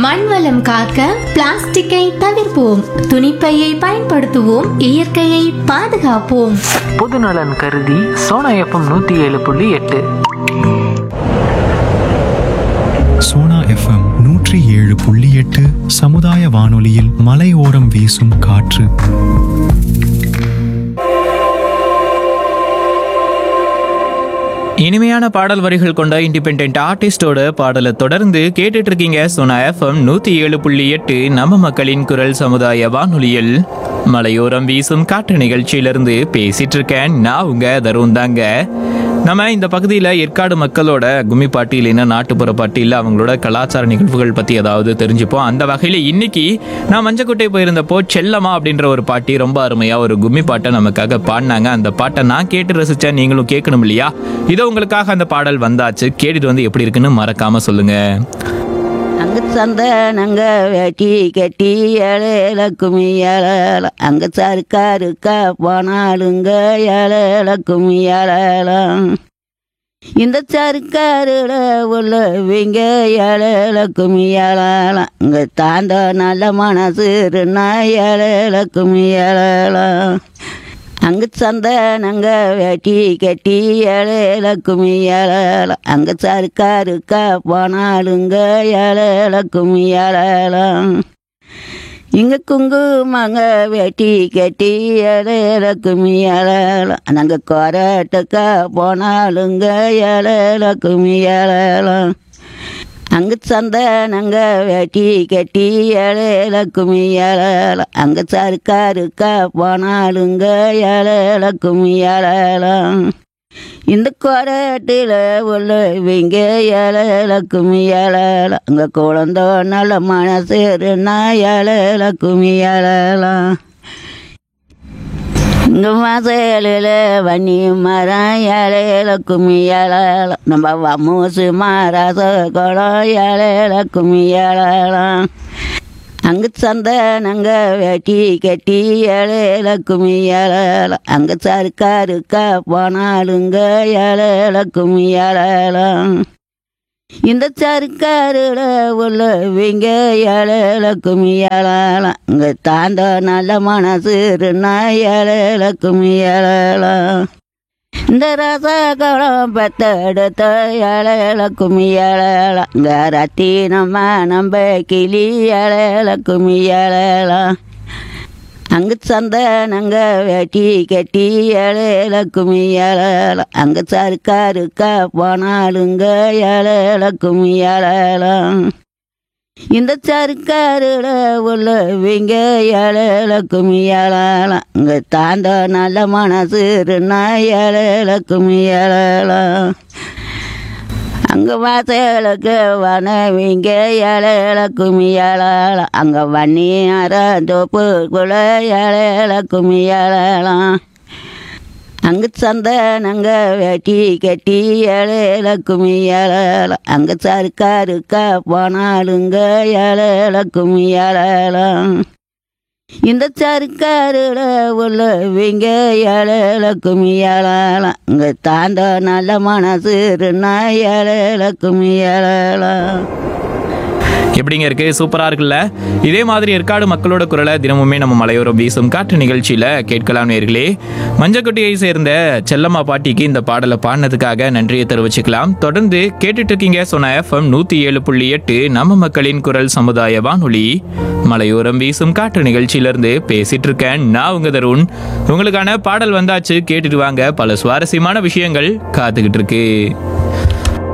மண்வளம் காக்க பிளாஸ்டிக்கை தவிர்ப்போம் துணிப்பையை பயன்படுத்துவோம் இயற்கையை பாதுகாப்போம் பொதுநலன் கருதி சோனா எஃப்எம் நூற்றி ஏழு புள்ளி எட்டு சோனா எஃப்எம் நூற்றி ஏழு புள்ளி எட்டு சமுதாய வானொலியில் மலையோரம் வீசும் காற்று இனிமையான பாடல் வரிகள் கொண்ட இண்டிபெண்ட் ஆர்டிஸ்டோட பாடலை தொடர்ந்து கேட்டுட்டு இருக்கீங்க சோனா எஃப்எம் நூத்தி ஏழு புள்ளி எட்டு நம்ம மக்களின் குரல் சமுதாய வானொலியில் மலையோரம் வீசும் காற்று நிகழ்ச்சியிலிருந்து பேசிட்டு இருக்கேன் நான் உங்க தருண் தாங்க நம்ம இந்த பகுதியில் ஏற்காடு மக்களோட கும்மி பாட்டி இல்லைன்னா நாட்டுப்புற பாட்டி இல்லை அவங்களோட கலாச்சார நிகழ்வுகள் பற்றி ஏதாவது தெரிஞ்சுப்போம் அந்த வகையில் இன்னைக்கு நான் மஞ்சக்கோட்டை போயிருந்தப்போ செல்லம்மா அப்படின்ற ஒரு பாட்டி ரொம்ப அருமையாக ஒரு கும்மி பாட்டை நமக்காக பாடினாங்க அந்த பாட்டை நான் கேட்டு ரசித்தேன் நீங்களும் கேட்கணும் இல்லையா இதோ உங்களுக்காக அந்த பாடல் வந்தாச்சு கேட்டுட்டு வந்து எப்படி இருக்குன்னு மறக்காம சொல்லுங்க அங்கு சந்தனங்க வேட்டி கட்டி ஏழேல குமி ஏழல அங்க சருக்காருக்கா போனாலுங்க ஏழேல குமி ஏழலாம் இந்த சருக்காருல உள்ளவங்க ஏழேல குமி ஏழலாம் அங்க தாண்ட நல்ல மனசுன்னா ஏழேல குமி ஏழலாம் அங்கு சந்தனங்க வேட்டி கட்டி ஏழேல குமி ஏழல அங்க சருக்காருக்கா போனாலுங்க ஏழேல குமி ஏழலாம் இங்க குங்குமங்க வேட்டி கட்டி ஏழேல குமி ஏழலாம் நாங்க கொரட்டுக்கா போனாலுங்க ஏழேல குமி ஏழலாம் அங்கு சந்தனங்க வேட்டி கட்டி ஏழேல குமி ஏழல அங்க சருக்காருக்கா போனாலுங்க ஏழேல குமி ஏழலாம் இந்த கொரட்டில் உள்ளவங்க ஏழேல குமி ஏழல அங்க குழந்த நல்ல மனசுன்னா ஏழேல குமி ஏழலாம் இங்க மசையில வன்னி மரம் ஏழையில கும்மி ஏழலாம் நம்ம வமூசு மாராச குளம் ஏழையில கும்மி ஏழலாம் அங்கு சந்தனங்க வேட்டி கட்டி ஏழையில கும்மி ஏழலாம் அங்க சருக்காருக்கா போனாலுங்க ஏழையில கும்மி ஏழலாம் இந்த சருக்காருல உள்ளவங்க ஏழேல குமி ஏழலாம் இங்க தாண்ட நல்ல மனசுன்னா ஏழேல குமி ஏழலாம் இந்த ரசகுளம் பெத்தெடுத்த ஏழேல குமி ஏழலாம் இந்த ரத்தினம்மா நம்ப கிளி ஏழேல குமி ஏழலாம் அங்கு சந்தனங்க வேட்டி கட்டி ஏழேல குமி ஏழலாம் அங்க சருக்காருக்கா போனாலுங்க ஏழேல குமி ஏழலாம் இந்த சருக்காருல உள்ளவங்க ஏழேல குமி ஏழலாம் இங்க தாண்ட நல்ல மனசுன்னா ஏழேல குமி ஏழலாம் அங்க வாசலுக்கு வனவிங்க ஏழேல குமி ஏழலாம் அங்க வன்னி தோப்புக்குள்ள ஏழேல குமி ஏழலாம் அங்கு சந்தனங்க வேட்டி கட்டி ஏழேல குமி ஏழலாம் அங்க சருக்காருக்கா போனாலுங்க ஏழேல குமி ஏழலாம் இந்த சருக்காருல உள்ளவங்க ஏழேல குமி ஏழலாம் இங்க தாண்ட நல்ல மனசுன்னா ஏழேல குமி ஏழலாம் எப்படிங்க இருக்கு சூப்பரா இருக்குல்ல இதே மாதிரி ஏற்காடு மக்களோட குரலை தினமுமே நம்ம மலையோரம் வீசும் காற்று நிகழ்ச்சியில கேட்கலாம் நேர்களே மஞ்சக்குட்டியை சேர்ந்த செல்லம்மா பாட்டிக்கு இந்த பாடலை பாடினதுக்காக நன்றியை தெரிவிச்சுக்கலாம் தொடர்ந்து கேட்டுட்டு இருக்கீங்க சொன்ன எஃப்எம் நூத்தி ஏழு புள்ளி எட்டு நம்ம மக்களின் குரல் சமுதாய வானொலி மலையோரம் வீசும் காற்று நிகழ்ச்சியிலிருந்து பேசிட்டு இருக்கேன் நான் உங்க தருண் உங்களுக்கான பாடல் வந்தாச்சு கேட்டுட்டு வாங்க பல சுவாரஸ்யமான விஷயங்கள் காத்துக்கிட்டு இருக்கு